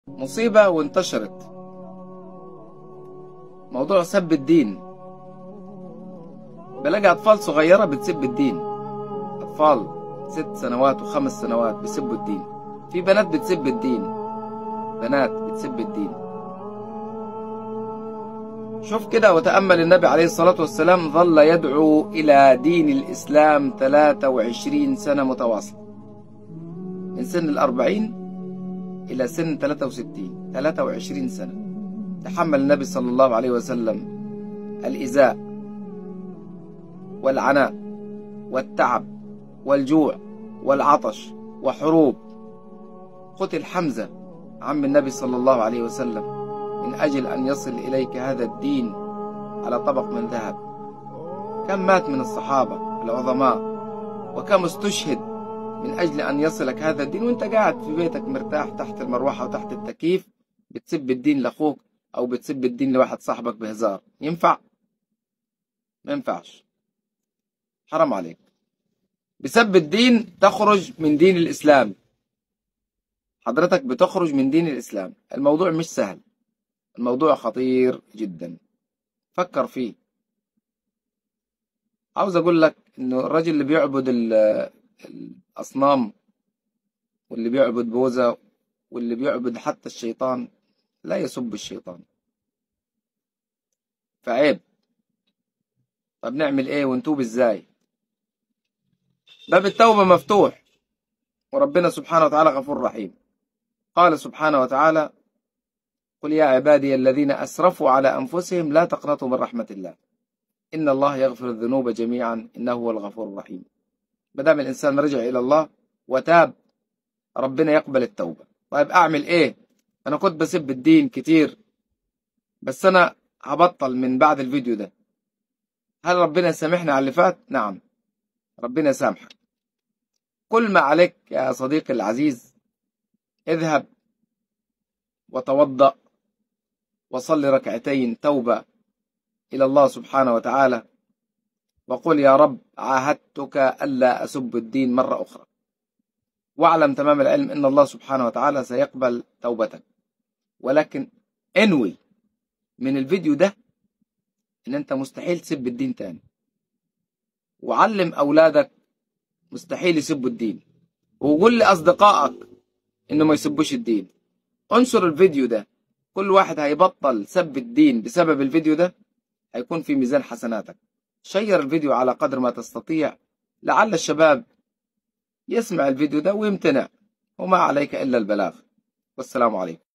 مصيبة وانتشرت موضوع سب الدين بلاقي أطفال صغيرة بتسب الدين أطفال ست سنوات وخمس سنوات بيسبوا الدين في بنات بتسب الدين بنات بتسب الدين شوف كده وتأمل النبي عليه الصلاة والسلام ظل يدعو إلى دين الإسلام 23 سنة متواصلة من سن الأربعين إلى سن 63 23 سنة تحمل النبي صلى الله عليه وسلم الإزاء والعناء والتعب والجوع والعطش وحروب قتل حمزة عم النبي صلى الله عليه وسلم من أجل أن يصل إليك هذا الدين على طبق من ذهب كم مات من الصحابة العظماء وكم استشهد من أجل أن يصلك هذا الدين وانت قاعد في بيتك مرتاح تحت المروحة وتحت التكييف بتسب الدين لأخوك أو بتسب الدين لواحد صاحبك بهزار ينفع؟ ما ينفعش حرام عليك بسب الدين تخرج من دين الإسلام حضرتك بتخرج من دين الإسلام الموضوع مش سهل الموضوع خطير جدا فكر فيه عاوز أقول لك إنه الراجل اللي بيعبد الأصنام واللي بيعبد بوذا واللي بيعبد حتى الشيطان لا يسب الشيطان فعيب طب نعمل ايه ونتوب ازاي باب التوبة مفتوح وربنا سبحانه وتعالى غفور رحيم قال سبحانه وتعالى قل يا عبادي الذين أسرفوا على أنفسهم لا تقنطوا من رحمة الله إن الله يغفر الذنوب جميعا إنه هو الغفور الرحيم مادام الإنسان رجع إلى الله وتاب ربنا يقبل التوبة طيب أعمل إيه أنا كنت بسب الدين كتير بس أنا هبطل من بعد الفيديو ده هل ربنا سامحنا على اللي فات نعم ربنا سامحك كل ما عليك يا صديقي العزيز اذهب وتوضأ وصل ركعتين توبة إلى الله سبحانه وتعالى وقل يا رب عاهدتك ألا أسب الدين مرة أخرى واعلم تمام العلم أن الله سبحانه وتعالى سيقبل توبتك ولكن انوي من الفيديو ده ان انت مستحيل تسب الدين تاني وعلم اولادك مستحيل يسبوا الدين وقول لاصدقائك انه ما يسبوش الدين انشر الفيديو ده كل واحد هيبطل سب الدين بسبب الفيديو ده هيكون في ميزان حسناتك شير الفيديو على قدر ما تستطيع لعل الشباب يسمع الفيديو ده ويمتنع وما عليك إلا البلاغ والسلام عليكم